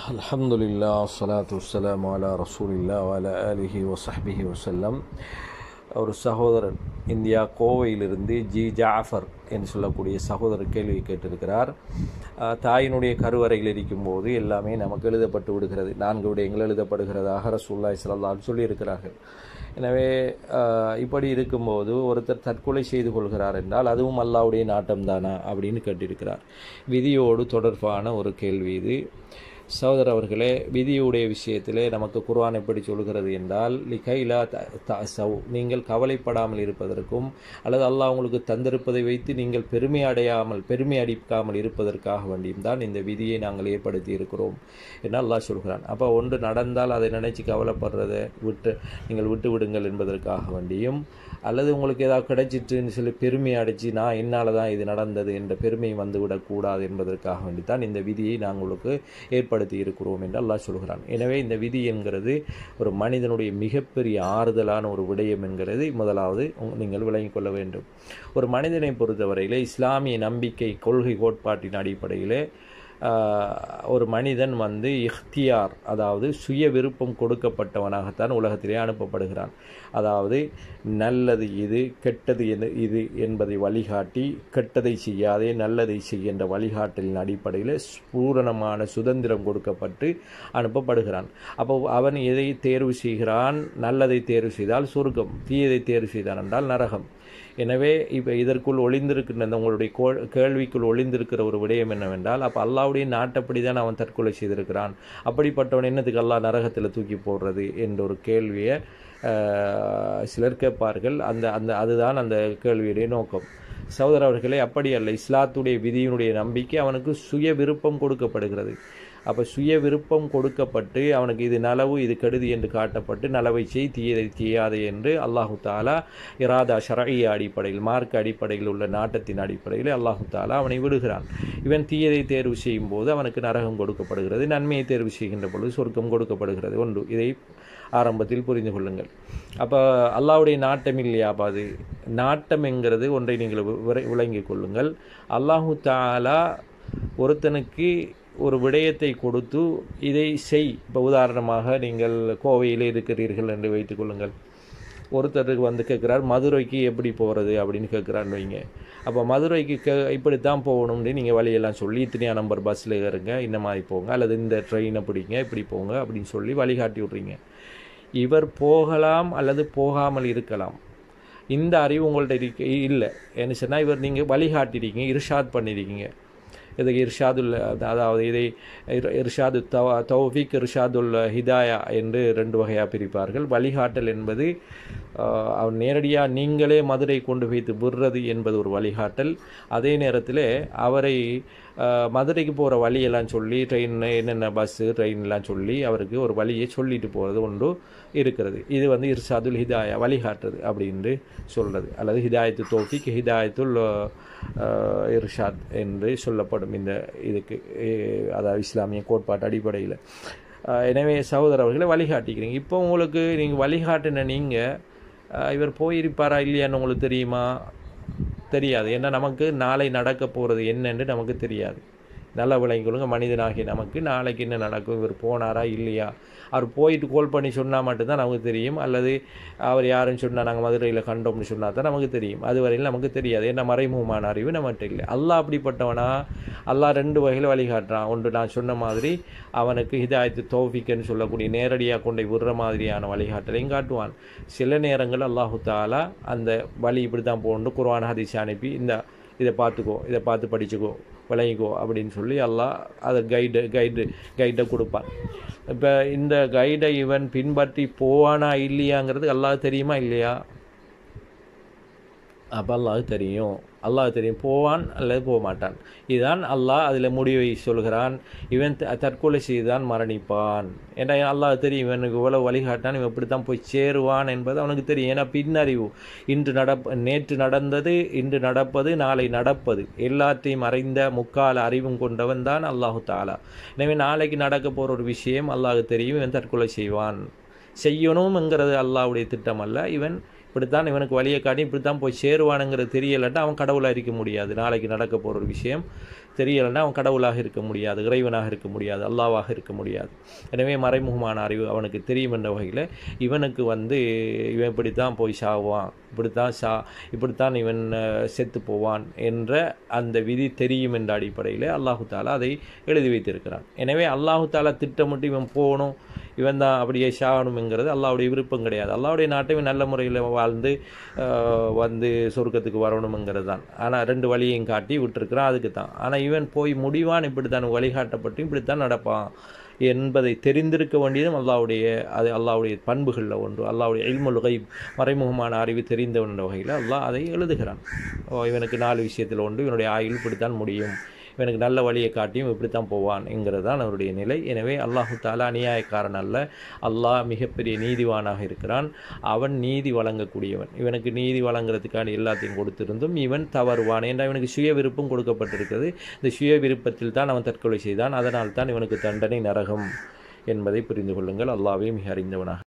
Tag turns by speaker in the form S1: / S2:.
S1: الحمد لله والصلاة والسلام على رسول الله وعلى آله وصحبه وسلم ஒரு சகோதரர் இந்தியா கோவையிலிருந்து ஜி ஜாஃபர் என்று சொல்லக்கூடிய சகோதரர் கேள்வி கேட்டிருக்கிறார் அஹ், தாயினுடைய கருவறையில் இருக்கும்போது எல்லாமே நமக்கு எழுதப்பட்டு விடுகிறது நான்கு விடயங்கள் எழுதப்படுகிறதாக ரசூல்லாய் ஸல்லல்லாஹு சொல்லியிருக்கிறார்கள் எனவே அஹ், இப்படி இருக்கும்போது ஒருத்தர் தற்கொலை செய்து கொள்கிறார் என்றால் அதுவும் அல்லாவுடைய நாட்டம் தானா அப்படின்னு கேட்டிருக்கிறார் விதியோடு தொடர்பான ஒரு கேள்வி இது சகோதரர் அவர்களே விதியுடைய விஷயத்திலே நமக்கு குர்ஆன் எப்படி சொல்கிறது என்றால் லிகைலா த- தஅசவ் நீங்கள் கவலைப்படாமல் இருப்பதற்கும் அல்லது அல்லாஹ் உங்களுக்கு தந்திருப்பதை வைத்து நீங்கள் பெருமை அடையாமல் பெருமை அடிக்காமல் இருப்பதற்காக வேண்டியும் தான் இந்த விதியை நாங்கள் ஏற்படுத்தி இருக்கிறோம் என்று அல்லாஹ் சொல்கிறான் அப்போ ஒன்று நடந்தால் அதை நினைச்சு கவலைப்படுறதை விட்டு நீங்கள் விட்டு விடுங்கள் என்பதற்காக வேண்டியும் அல்லது உங்களுக்கு ஏதாவது கிடைச்சிட்டுன்னு சொல்லி பெருமை அடித்து நான் என்னால் தான் இது நடந்தது என்ற பெருமை வந்துவிடக்கூடாது என்பதற்காக வேண்டித்தான் இந்த விதியை நாங்கள் உங்களுக்கு ஏற்படுத்தி இருக்கிறோம் என்று அல்லாஹ் சொல்கிறான் எனவே இந்த விதி என்கிறது ஒரு மனிதனுடைய மிகப்பெரிய ஆறுதலான ஒரு விடயம் என்கிறது முதலாவது உங்க- நீங்கள் விளங்கிக் கொள்ள வேண்டும் ஒரு மனிதனை பொறுத்தவரையிலே இஸ்லாமிய நம்பிக்கை கொள்கை கோட்பாட்டின் அடிப்படையிலே ஆஹ், ஒரு மனிதன் வந்து இஃப்தியார் அதாவது சுய விருப்பம் கொடுக்கப்பட்டவனாகத்தான் உலகத்திலே அனுப்பப்படுகிறான் அதாவது நல்லது இது கெட்டது எது இது என்பதை வழிகாட்டி கெட்டதை செய்யாதே நல்லதை செய்கின்ற வழிகாட்டலின் அடிப்படையில் பூரணமான சுதந்திரம் கொடுக்கப்பட்டு அனுப்பப்படுகிறான் அப்போ அவன் எதை தேர்வு செய்கிறான் நல்லதை தேர்வு செய்தால் சொர்க்கம் தீயதை தேர்வு செய்தான் என்றால் நரகம் எனவே இப்போ இதற்குள் ஒளிந்திருக்கின்ற இந்த உங்களுடைய கோ- கேள்விக்குள் ஒளிந்திருக்கிற ஒரு விடயம் என்னவென்றால் அப்போ அல்லாவுடைய நாட்டப்படி தான் அவன் தற்கொலை செய்திருக்கிறான் அப்படிப்பட்டவன் என்னத்துக்கு அல்லாஹ் நரகத்தில் தூக்கி போடுறது என்ற ஒரு கேள்வியை ஆஹ், சிலர் கேட்பார்கள் அந்த அந்த அதுதான் அந்த கேள்வியுடைய நோக்கம் சகோதரர் அவர்களே அப்படி அல்ல இஸ்லாத்துடைய விதியினுடைய நம்பிக்கை அவனுக்கு சுய விருப்பம் கொடுக்கப்படுகிறது அப்போ சுய விருப்பம் கொடுக்கப்பட்டு அவனுக்கு இது நலவு இது கெடுதி என்று காட்டப்பட்டு நலவை செய் தீயதை செய்யாதே என்று அல்லாஹு தாலா இராதா ஷரஇய அடிப்படையில் மார்க்க அடிப்படையில் உள்ள நாட்டத்தின் அடிப்படையில் அல்லாஹு தாலா அவனை விடுகிறான் இவன் தீயதை தேர்வு செய்யும் போது அவனுக்கு நரகம் கொடுக்கப்படுகிறது நன்மையை தேர்வு செய்கின்ற பொழுது சொர்க்கம் கொடுக்கப்படுகிறது ஒன்று இதை ஆரம்பத்தில் புரிந்து கொள்ளுங்கள் அப்போ அல்லாஹ்வுடைய நாட்டம் இல்லையா அப்ப அது நாட்டம் என்கிறது ஒன்றை நீங்கள் விரை- விளங்கிக் கொள்ளுங்கள் அல்லாஹு தாலா ஒருத்தனுக்கு ஒரு விடயத்தை கொடுத்து இதை செய் இப்போ உதாரணமாக நீங்கள் கோவையில் இருக்கிறீர்கள் என்று வைத்துக் கொள்ளுங்கள் ஒருத்தருக்கு வந்து கேட்குறார் மதுரைக்கு எப்படி போகிறது அப்படின்னு கேட்குறான்னு வைங்க அப்போ மதுரைக்கு கே இப்படித்தான் போகணும்னு நீங்கள் வழியெல்லாம் சொல்லி இத்தனையா நம்பர் பஸ்ஸில் ஏறுங்க இந்த மாதிரி போங்க அல்லது இந்த ட்ரெயினை பிடிங்க இப்படி போங்க அப்படின்னு சொல்லி வழிகாட்டி விட்றீங்க இவர் போகலாம் அல்லது போகாமல் இருக்கலாம் இந்த அறிவு உங்கள்ட்ட இருக்க இல்லை என்ன சொன்னால் இவர் நீங்கள் வழிகாட்டிருக்கீங்க இர்ஷாத் பண்ணியிருக்கீங்க இதுக்கு இர்ஷாதுல் அதாவது இதை இர்- இர்ஷாது தவ தௌஃபிக் இர்ஷாதுல் ஹிதாயா என்று ரெண்டு வகையாக பிரிப்பார்கள் வழிகாட்டல் என்பது ஆஹ், அவர் நேரடியாக நீங்களே மதுரை கொண்டு வைத்து விடுறது என்பது ஒரு வழிகாட்டல் அதே நேரத்தில் அவரை ஆஹ், மதுரைக்கு போகிற வழியெல்லாம் சொல்லி ட்ரெயின் என்னென்ன பஸ்ஸு ட்ரெயின்லாம் சொல்லி அவருக்கு ஒரு வழியை சொல்லிட்டு போகிறது ஒன்று இருக்கிறது இது வந்து இர்ஷாதுல் ஹிதாயா வழிகாட்டுறது அப்படின்னு சொல்கிறது அல்லது ஹிதாயத்து தோஃபிக் ஹிதாயத்துல் ஆஹ், இர்ஷாத் என்று சொல்லப்படும் இந்த இதுக்கு eh, அதாவது இஸ்லாமிய கோட்பாட்டு அடிப்படையில் எனவே சகோதரர் அவர்களை வழிகாட்டிக்கிறீங்க இப்போ உங்களுக்கு நீங்கள் வழிகாட்டின நீங்கள் இவர் போயிருப்பாரா இல்லையான்னு உங்களுக்கு தெரியுமா தெரியாது ஏன்னா நமக்கு நாளை நடக்க போகிறது என்னன்னு நமக்கு தெரியாது நல்லா விளங்கிக்கொள்ளுங்க மனிதனாகிய நமக்கு நாளைக்கு என்ன நடக்கும் இவர் போனாரா இல்லையா அவர் போயிட்டு கால் பண்ணி சொன்னால் மட்டும்தான் நமக்கு தெரியும் அல்லது அவர் யாருன்னு சொன்னால் நாங்கள் மதுரையில் கண்டோம்னு சொன்னால் தான் நமக்கு தெரியும் அது வரையில் நமக்கு தெரியாது என்ன மறைமுகமான அறிவு நம்மகிட்ட இல்லை அல்லாஹ் அப்படிப்பட்டவனா அல்லாஹ் ரெண்டு வகையில் வழிகாட்டுறான் ஒன்று நான் சொன்ன மாதிரி அவனுக்கு ஹிதாயத்து தௌஃபிக்குன்னு சொல்லக்கூடிய நேரடியாக கொண்டு விடுற மாதிரியான வழிகாட்டலையும் காட்டுவான் சில நேரங்கள் அல்லாஹு தாலா அந்த வழி இப்படி தான் போகணும் குர்ஆன் ஹதீஸ் அனுப்பி இந்த இதை பார்த்துக்கோ இதை பார்த்து படிச்சுக்கோ விளங்கிக்கோ அப்படின்னு சொல்லி அல்லாஹ் அதை கைடு கைடு கைடை கொடுப்பான் இப்போ இந்த கைடை இவன் பின்பற்றி போவானா இல்லையாங்கிறது அல்லாஹ் தெரியுமா இல்லையா அப்போ அல்லாஹ் தெரியும் அல்லாஹ் தெரியும் போவான் அல்லது போக மாட்டான் இதுதான் அல்லாஹ் அதில் முடிவை சொல்கிறான் இவன் த- தற்கொலை செய்துதான் மரணிப்பான் ஏன்னா அல்லாஹ் தெரியும் இவனுக்கு இவ்வளவு வழிகாட்டான் இவன் இப்படி தான் போய் சேருவான் என்பது அவனுக்கு தெரியும் ஏன்னா பின்னறிவு இன்று நடப்ப நேற்று நடந்தது இன்று நடப்பது நாளை நடப்பது எல்லாத்தையும் அறிந்த முக்கால அறிவும் கொண்டவன் தான் அல்லாஹு தாலா எனவே நாளைக்கு நடக்க போகிற ஒரு விஷயம் அல்லாஹ் தெரியும் இவன் தற்கொலை செய்வான் செய்யணும்ங்கிறது அல்லாஹ்வுடைய திட்டம் அல்ல இவன் இப்படித்தான் இவனுக்கு வழியை காட்டி இப்படித்தான் போய் சேருவானுங்கிறது தெரியலட்டா அவன் கடவுளாக இருக்க முடியாது நாளைக்கு நடக்க போகிற ஒரு விஷயம் தெரியலைன்னா அவன் கடவுளாக இருக்க முடியாது இறைவனாக இருக்க முடியாது அல்லாவாக இருக்க முடியாது எனவே மறைமுகமான அறிவு அவனுக்கு தெரியும் என்ற வகையில் இவனுக்கு வந்து இவன் இப்படித்தான் போய் சாவான் இப்படித்தான் சா இப்படித்தான் இவன் அஹ், செத்து போவான் என்ற அந்த விதி தெரியும் என்ற அடிப்படையில் அல்லாஹு தாலா அதை எழுதி வைத்திருக்கிறான் எனவே அல்லாஹு தாலா திட்டமிட்டு இவன் போகணும் இவன் தான் அப்படியே சாகணுங்கிறது அல்லாவுடைய விருப்பம் கிடையாது அல்லாவுடைய நாட்டை இவன் நல்ல முறையில் வாழ்ந்து அஹ், வந்து சொர்க்கத்துக்கு வரணுங்கிறது தான் ஆனால் ரெண்டு வழியையும் காட்டி விட்டுருக்கிறான் அதுக்கு தான் ஆனால் இவன் போய் முடிவான் இப்படி தான் வழிகாட்டப்பட்டு இப்படித்தான் நடப்பான் என்பதை தெரிந்திருக்க வேண்டியதும் அல்லாவுடைய அது அல்லாவுடைய பண்புகளில் ஒன்று அல்லாவுடைய இல்முல் கைப் மறைமுகமான அறிவு தெரிந்தவன் என்ற வகையில் அல்லாஹ் அதை எழுதுகிறான் ஓ இவனுக்கு நாலு விஷயத்தில் ஒன்று இவனுடைய ஆயுள் இப்படித்தான் முடியும் இவனுக்கு நல்ல வழியை காட்டியும் இப்படித்தான் போவான் என்கிறது தான் அவருடைய நிலை எனவே அல்லாஹு தாலா அநியாயக்காரன் அல்ல அல்லாஹ் மிகப்பெரிய நீதிவானாக இருக்கிறான் அவன் நீதி வழங்கக்கூடியவன் இவனுக்கு நீதி வழங்குறதுக்கான எல்லாத்தையும் கொடுத்திருந்தும் இவன் தவறுவான் என்றால் இவனுக்கு சுய விருப்பம் கொடுக்கப்பட்டிருக்கிறது இந்த சுய விருப்பத்தில் தான் அவன் தற்கொலை செய்தான் அதனால் தான் இவனுக்கு தண்டனை நரகம் என்பதை புரிந்து கொள்ளுங்கள் அல்லாவே மிக அறிந்தவனாக